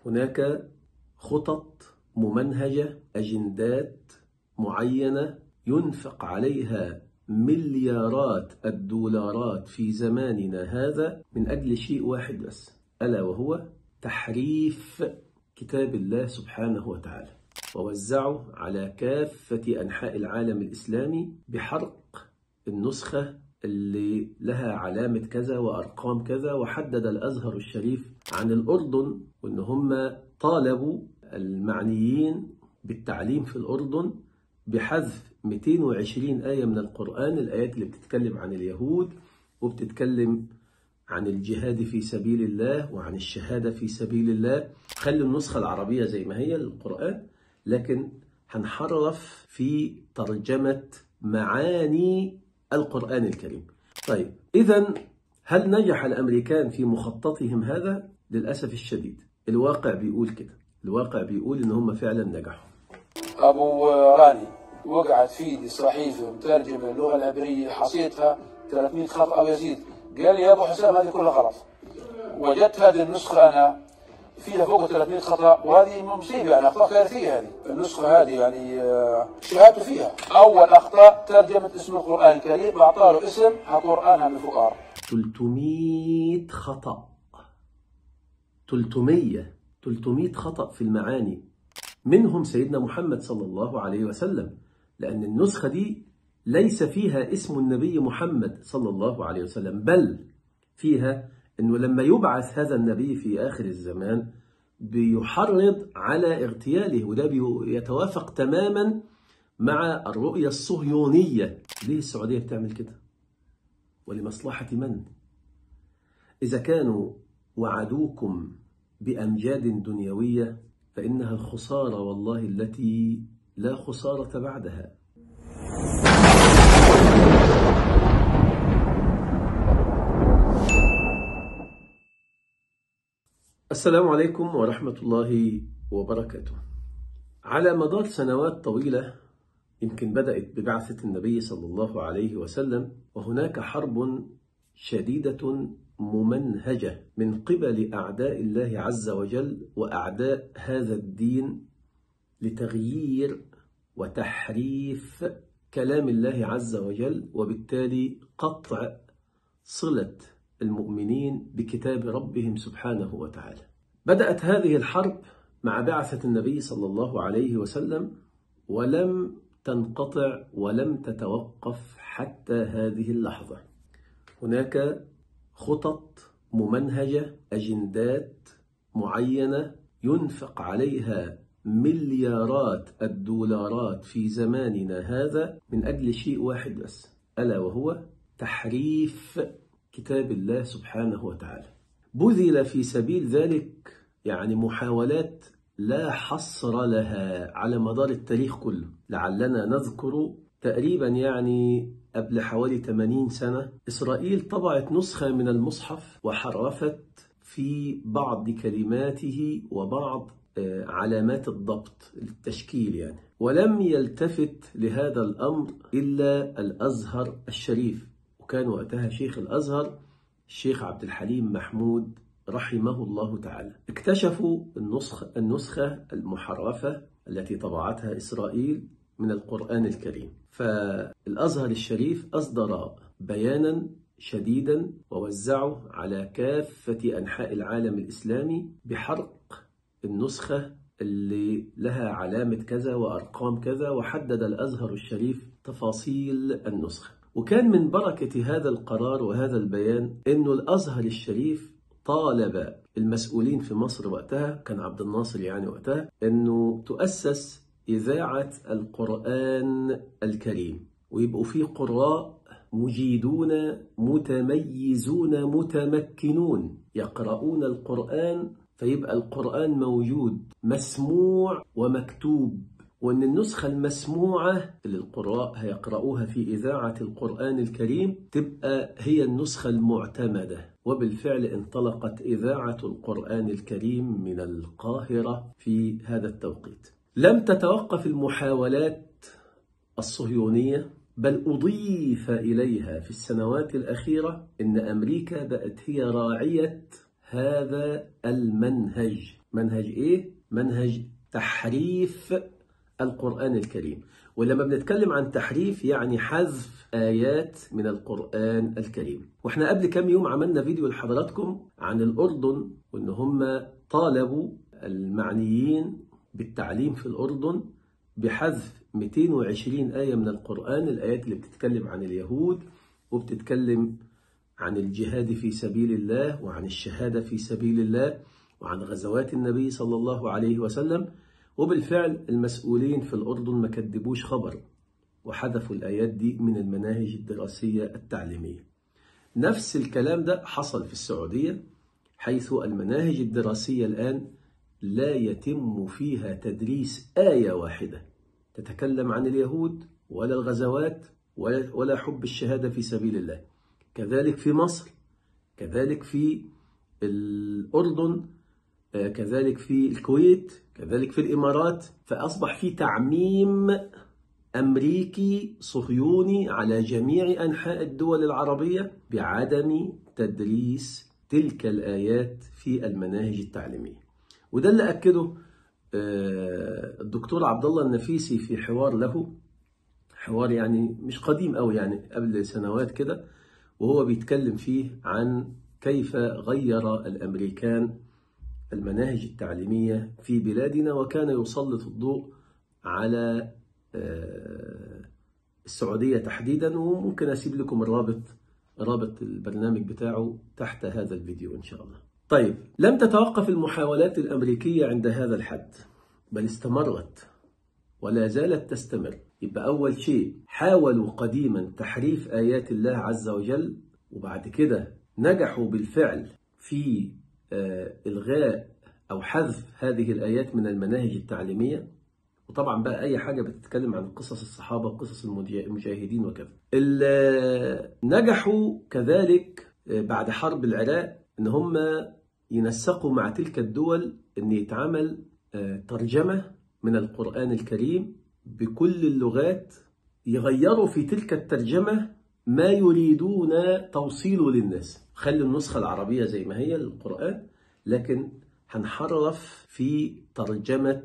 هناك خطط ممنهجة أجندات معينة ينفق عليها مليارات الدولارات في زماننا هذا من أجل شيء واحد بس ألا وهو تحريف كتاب الله سبحانه وتعالى ووزعه على كافة أنحاء العالم الإسلامي بحرق النسخة اللي لها علامة كذا وأرقام كذا وحدد الأزهر الشريف عن الأردن وإن هم طالبوا المعنيين بالتعليم في الأردن بحذف 220 آية من القرآن الآيات اللي بتتكلم عن اليهود وبتتكلم عن الجهاد في سبيل الله وعن الشهادة في سبيل الله خلي النسخة العربية زي ما هي للقرآن لكن هنحرف في ترجمة معاني القرآن الكريم طيب إذا هل نجح الأمريكان في مخططهم هذا؟ للأسف الشديد الواقع بيقول كده الواقع بيقول إن هم فعلا نجحوا ابو راني وقعت في ايدي صحيفه مترجمه اللغه العبريه حصيتها 300 خط او يزيد قال لي يا ابو حسام هذه كلها غلط وجدت هذه النسخه انا فيها فوق 300 خطا وهذه مصيبه يعني اخطاء كارثيه هذه النسخه هذه يعني آه، شهادته فيها اول اخطاء ترجمه اسم القران الكريم اعطاه له اسم قران عن الفقراء 300 خطأ 300 300 خطأ في المعاني منهم سيدنا محمد صلى الله عليه وسلم لأن النسخة دي ليس فيها اسم النبي محمد صلى الله عليه وسلم بل فيها أنه لما يبعث هذا النبي في آخر الزمان بيحرض على اغتياله وده يتوافق تماما مع الرؤية الصهيونية ليه السعودية بتعمل كده ولمصلحة من إذا كانوا وعدوكم بأمجاد دنيوية فإنها الخسارة والله التي لا خسارة بعدها السلام عليكم ورحمة الله وبركاته على مدار سنوات طويلة يمكن بدأت ببعثة النبي صلى الله عليه وسلم وهناك حرب شديدة ممنهجة من قبل أعداء الله عز وجل وأعداء هذا الدين لتغيير وتحريف كلام الله عز وجل وبالتالي قطع صلة المؤمنين بكتاب ربهم سبحانه وتعالى. بدأت هذه الحرب مع بعثة النبي صلى الله عليه وسلم ولم تنقطع ولم تتوقف حتى هذه اللحظة. هناك خطط ممنهجة أجندات معينة ينفق عليها مليارات الدولارات في زماننا هذا من أجل شيء واحد بس ألا وهو تحريف كتاب الله سبحانه وتعالى بذل في سبيل ذلك يعني محاولات لا حصر لها على مدار التاريخ كله لعلنا نذكر تقريبا يعني قبل حوالي 80 سنة إسرائيل طبعت نسخة من المصحف وحرفت في بعض كلماته وبعض علامات الضبط التشكيل يعني ولم يلتفت لهذا الأمر إلا الأزهر الشريف وكان وقتها شيخ الأزهر الشيخ عبد الحليم محمود رحمه الله تعالى اكتشفوا النسخة, النسخة المحرفة التي طبعتها إسرائيل من القرآن الكريم فالأزهر الشريف أصدر بيانا شديدا ووزعه على كافة أنحاء العالم الإسلامي بحرق النسخة اللي لها علامة كذا وأرقام كذا وحدد الأزهر الشريف تفاصيل النسخة وكان من بركة هذا القرار وهذا البيان أنه الأزهر الشريف طالب المسؤولين في مصر وقتها كان عبد الناصر يعني وقتها أنه تؤسس إذاعة القرآن الكريم ويبقوا فيه قراء مجيدون متميزون متمكنون يقرؤون القرآن فيبقى القرآن موجود مسموع ومكتوب وأن النسخة المسموعة اللي القراء هيقرأوها في إذاعة القرآن الكريم تبقى هي النسخة المعتمدة وبالفعل انطلقت إذاعة القرآن الكريم من القاهرة في هذا التوقيت لم تتوقف المحاولات الصهيونية بل أضيف إليها في السنوات الأخيرة أن أمريكا بقت هي راعية هذا المنهج منهج إيه؟ منهج تحريف القرآن الكريم ولما بنتكلم عن تحريف يعني حذف آيات من القرآن الكريم واحنا قبل كام يوم عملنا فيديو لحضراتكم عن الأردن وإن هم طالبوا المعنيين بالتعليم في الأردن بحذف 220 آية من القرآن الآيات اللي بتتكلم عن اليهود وبتتكلم عن الجهاد في سبيل الله وعن الشهادة في سبيل الله وعن غزوات النبي صلى الله عليه وسلم وبالفعل المسؤولين في الأردن ما كدبوش خبر وحذفوا الآيات دي من المناهج الدراسية التعليمية نفس الكلام ده حصل في السعودية حيث المناهج الدراسية الآن لا يتم فيها تدريس آية واحدة تتكلم عن اليهود ولا الغزوات ولا ولا حب الشهادة في سبيل الله كذلك في مصر كذلك في الأردن آه، كذلك في الكويت كذلك في الإمارات فأصبح في تعميم أمريكي صهيوني على جميع أنحاء الدول العربية بعدم تدريس تلك الآيات في المناهج التعليمية وده اللي أكده آه، الدكتور عبد الله النفيسي في حوار له حوار يعني مش قديم قوي يعني قبل سنوات كده وهو بيتكلم فيه عن كيف غير الأمريكان المناهج التعليمية في بلادنا وكان يسلط الضوء على آه، السعودية تحديدا وممكن أسيب لكم الرابط رابط البرنامج بتاعه تحت هذا الفيديو إن شاء الله طيب لم تتوقف المحاولات الأمريكية عند هذا الحد بل استمرت ولا زالت تستمر يبقى أول شيء حاولوا قديما تحريف آيات الله عز وجل وبعد كده نجحوا بالفعل في آه، إلغاء أو حذف هذه الآيات من المناهج التعليمية وطبعا بقى أي حاجة بتتكلم عن قصص الصحابة وقصص المجا- المجاهدين وكذا ال- نجحوا كذلك آه، بعد حرب العراق إن هم ينسقوا مع تلك الدول إن يتعمل آه، ترجمة من القرآن الكريم بكل اللغات يغيروا في تلك الترجمة ما يريدون توصيله للناس خلي النسخة العربية زي ما هي للقرآن لكن هنحرف في ترجمة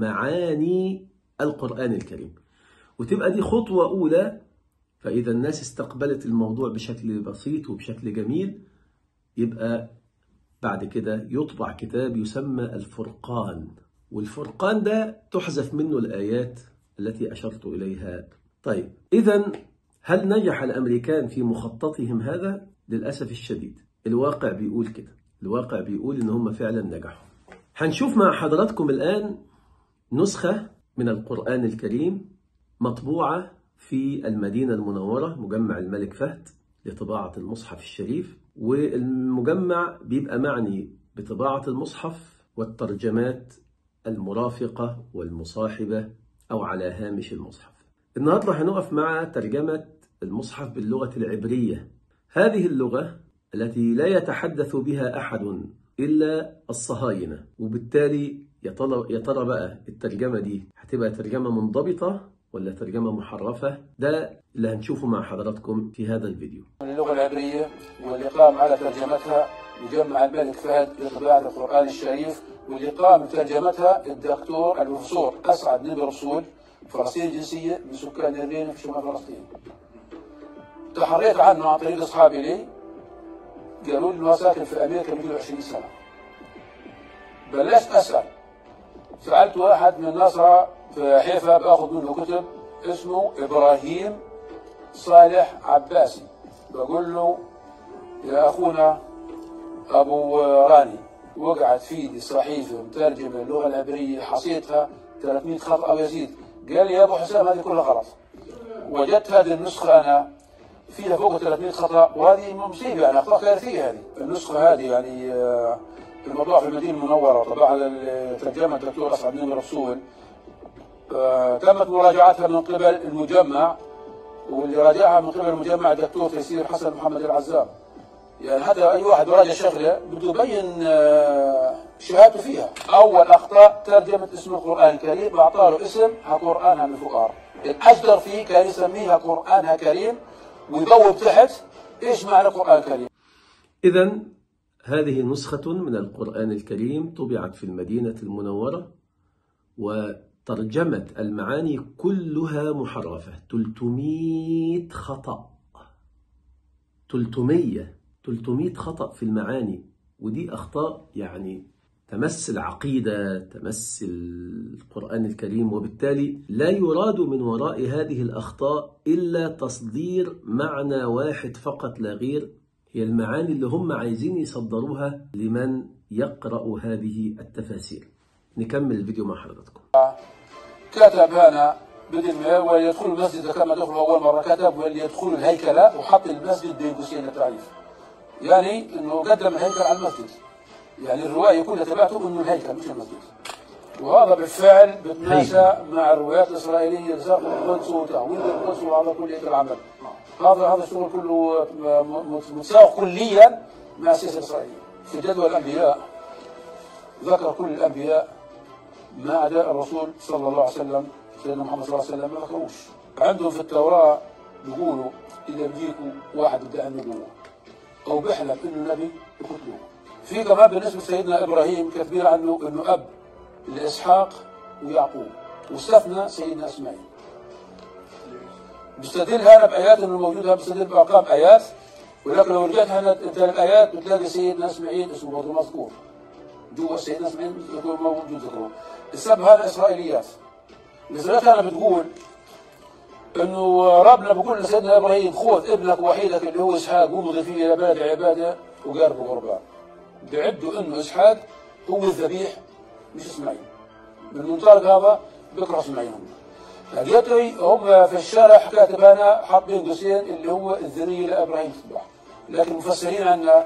معاني القرآن الكريم وتبقى دي خطوة أولى فإذا الناس استقبلت الموضوع بشكل بسيط وبشكل جميل يبقى بعد كده يطبع كتاب يسمى الفرقان والفرقان ده تحذف منه الآيات التي أشرت إليها طيب إذا هل نجح الأمريكان في مخططهم هذا؟ للأسف الشديد الواقع بيقول كده الواقع بيقول إن هم فعلا نجحوا هنشوف مع حضراتكم الآن نسخة من القرآن الكريم مطبوعة في المدينة المنورة مجمع الملك فهد لطباعة المصحف الشريف والمجمع بيبقى معني بطباعة المصحف والترجمات المرافقة والمصاحبة أو على هامش المصحف النهاردة هنقف مع ترجمة المصحف باللغة العبرية هذه اللغة التي لا يتحدث بها أحد إلا الصهاينة وبالتالي يا ترى يا ترى بقى الترجمة دي هتبقى ترجمة منضبطة ولا ترجمة محرفة ده اللي هنشوفه مع حضراتكم في هذا الفيديو من اللغة العبرية واللي قام على ترجمتها مجمع الملك فهد لطباعة القرآن الشريف واللي قام بترجمتها الدكتور البروفيسور أسعد نبي رسول فلسطيني الجنسية من سكان الرين في شمال فلسطين تحريت عنه عن طريق أصحابي لي قالوا لي إنه ساكن في أمريكا من 20 سنة بلشت أسأل سألت واحد من النصارى في حيفا باخذ منه كتب اسمه إبراهيم صالح عباسي بقول له يا أخونا أبو راني وقعت في ايدي صحيفة مترجمة اللغة العبرية حصيتها 300 خط أو يزيد قال لي يا أبو حسام هذه كلها غلط وجدت هذه النسخة أنا فيها فوق 300 خطأ وهذه مصيبة يعني أخطاء كارثية هذه النسخة هذه يعني آه، الموضوع في المدينة المنورة طبعا ترجمة الدكتور أسعد نمر رسول آه، تمت مراجعتها من قبل المجمع واللي راجعها من قبل المجمع الدكتور تيسير حسن محمد العزام يعني حتى اي واحد يراجع شغله بده يبين آه، شهادته فيها اول اخطاء ترجمه اسم القران الكريم اعطاه له اسم قرانها من فقار الاجدر فيه كان يسميها قرانها كريم ويبوب تحت ايش معنى قران كريم إذا هذه نسخة من القرآن الكريم طبعت في المدينة المنورة وترجمة المعاني كلها محرفة 300 خطأ 300 300 خطأ في المعاني ودي أخطاء يعني تمس العقيدة تمس القرآن الكريم وبالتالي لا يراد من وراء هذه الأخطاء إلا تصدير معنى واحد فقط لا غير هي المعاني اللي هم عايزين يصدروها لمن يقرأ هذه التفاسير نكمل الفيديو مع حضراتكم كتب هنا بدل ما وليدخل المسجد كما دخل أول مرة كتب وليدخل الهيكل وحط المسجد بين قوسين التعريف يعني انه قدم الهيكل على المسجد يعني الروايه كلها تبعته انه الهيكل مش المسجد وهذا بالفعل بتناسى مع الروايات الاسرائيليه ساق القدس وتهويل القدس وهذا كل هيك العمل هذا هذا الشغل كله متساوق كليا مع السياسه الاسرائيليه في جدول الانبياء ذكر كل الانبياء ما عدا الرسول صلى الله عليه وسلم سيدنا محمد صلى الله عليه وسلم ما ذكروش عندهم في التوراه بيقولوا اذا بيجيكم واحد ادعى النبوه او بيحلم انه نبي يقتلوه في كمان بالنسبه لسيدنا ابراهيم كثير عنه انه اب لاسحاق ويعقوب واستثنى سيدنا اسماعيل بيستدل هنا بايات انه موجوده بيستدل بارقام ايات ولكن لو رجعت هنا انت الايات بتلاقي سيدنا اسماعيل اسمه برضه مذكور جوا سيدنا اسماعيل موجود ذكره السبب هذا اسرائيليات الاسرائيليات هنا بتقول انه ربنا بيقول لسيدنا ابراهيم خذ ابنك وحيدك اللي هو اسحاق ومضي فيه الى بلد عباده وقارب قربان بيعدوا انه اسحاق هو الذبيح مش اسماعيل من منطلق هذا بيكره اسماعيل هم لقيتي هم في الشرح كاتب انا حط بين قوسين اللي هو الذريه لابراهيم تذبح لكن المفسرين عندنا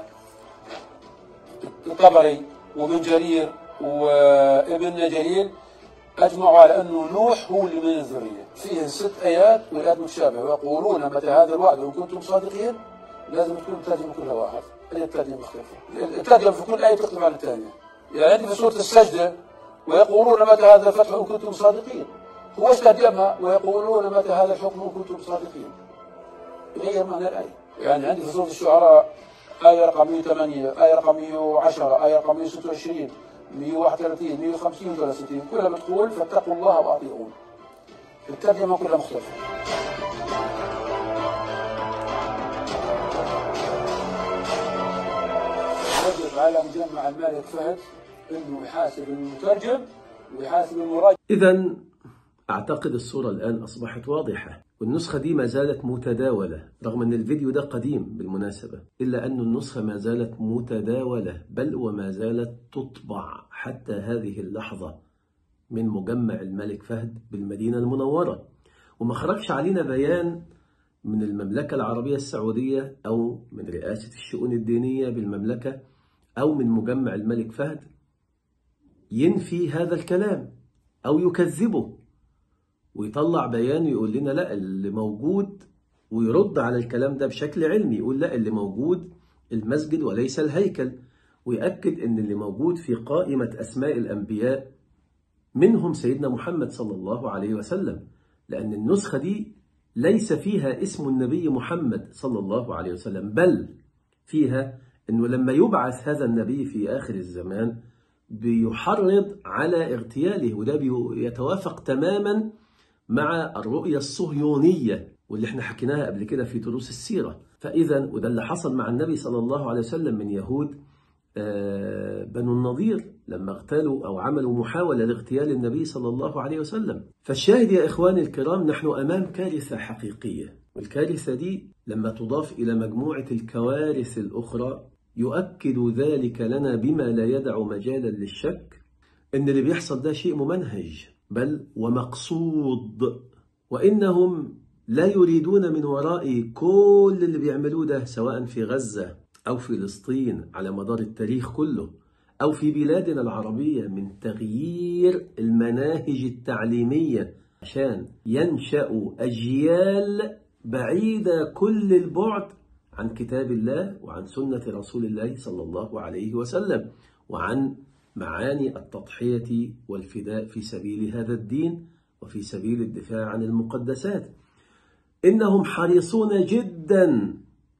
الطبري وابن جرير وابن جرير اجمعوا على انه نوح هو اللي من الذريه فيه ست ايات والايات متشابهه ويقولون متى هذا الوعد وان كنتم صادقين لازم تكون الترجمه كلها واحد هي الترجمه مختلفه الترجمه في كل ايه تختلف عن الثانيه يعني عندي في سوره السجده ويقولون متى هذا الفتح ان كنتم صادقين هو ايش ترجمها ويقولون متى هذا الحكم ان كنتم صادقين غير معنى الايه يعني عندي في سوره الشعراء آية رقم 108 آية رقم 110 آية رقم 126 131 150 160 كلها بتقول فاتقوا الله واطيعون الترجمه كلها مختلفه يجب على مجمع الملك فهد انه يحاسب المترجم ويحاسب المراجع إذا أعتقد الصورة الآن أصبحت واضحة والنسخة دي ما زالت متداولة رغم أن الفيديو ده قديم بالمناسبة إلا أن النسخة ما زالت متداولة بل وما زالت تطبع حتى هذه اللحظة من مجمع الملك فهد بالمدينة المنورة وما خرجش علينا بيان من المملكة العربية السعودية أو من رئاسة الشؤون الدينية بالمملكة أو من مجمع الملك فهد ينفي هذا الكلام أو يكذبه ويطلع بيان يقول لنا لا اللي موجود ويرد على الكلام ده بشكل علمي يقول لا اللي موجود المسجد وليس الهيكل ويأكد ان اللي موجود في قائمة أسماء الأنبياء منهم سيدنا محمد صلى الله عليه وسلم لأن النسخة دي ليس فيها اسم النبي محمد صلى الله عليه وسلم بل فيها أنه لما يبعث هذا النبي في آخر الزمان بيحرض على اغتياله وده يتوافق تماما مع الرؤية الصهيونية واللي احنا حكيناها قبل كده في دروس السيرة فإذا وده اللي حصل مع النبي صلى الله عليه وسلم من يهود بنو النضير لما اغتالوا أو عملوا محاولة لاغتيال النبي صلى الله عليه وسلم فالشاهد يا إخواني الكرام نحن أمام كارثة حقيقية والكارثة دي لما تضاف إلى مجموعة الكوارث الأخرى يؤكد ذلك لنا بما لا يدع مجالا للشك ان اللي بيحصل ده شيء ممنهج بل ومقصود وانهم لا يريدون من وراء كل اللي بيعملوه ده سواء في غزه او فلسطين على مدار التاريخ كله او في بلادنا العربيه من تغيير المناهج التعليميه عشان ينشأ اجيال بعيده كل البعد عن كتاب الله وعن سنة رسول الله صلى الله عليه وسلم وعن معاني التضحية والفداء في سبيل هذا الدين وفي سبيل الدفاع عن المقدسات إنهم حريصون جدا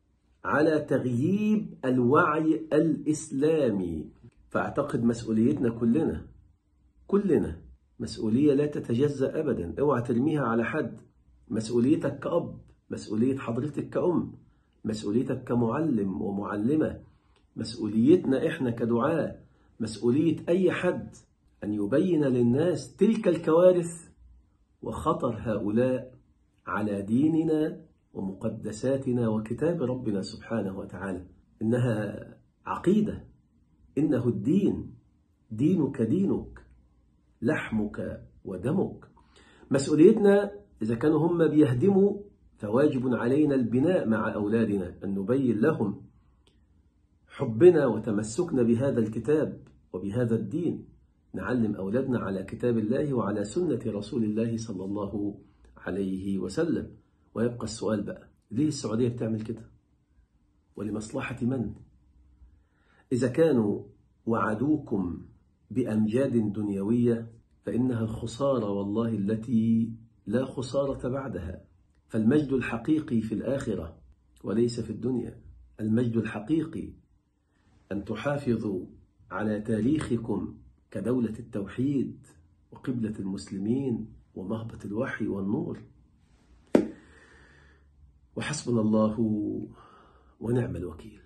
على تغييب الوعي الإسلامي فأعتقد مسؤوليتنا كلنا كلنا مسؤولية لا تتجزأ أبدا اوعى ترميها على حد مسؤوليتك كأب مسؤولية حضرتك كأم مسؤوليتك كمعلم ومعلمة مسؤوليتنا إحنا كدعاة مسؤولية أي حد أن يبين للناس تلك الكوارث وخطر هؤلاء على ديننا ومقدساتنا وكتاب ربنا سبحانه وتعالى إنها عقيدة إنه الدين دينك دينك لحمك ودمك مسؤوليتنا إذا كانوا هم بيهدموا فواجب علينا البناء مع أولادنا أن نبين لهم حبنا وتمسكنا بهذا الكتاب وبهذا الدين نعلم أولادنا على كتاب الله وعلى سنة رسول الله صلى الله عليه وسلم ويبقى السؤال بقى ليه السعودية بتعمل كده ولمصلحة من إذا كانوا وعدوكم بأمجاد دنيوية فإنها الخسارة والله التي لا خسارة بعدها فالمجد الحقيقي في الآخرة وليس في الدنيا المجد الحقيقي أن تحافظوا على تاريخكم كدولة التوحيد وقبلة المسلمين ومهبط الوحي والنور وحسبنا الله ونعم الوكيل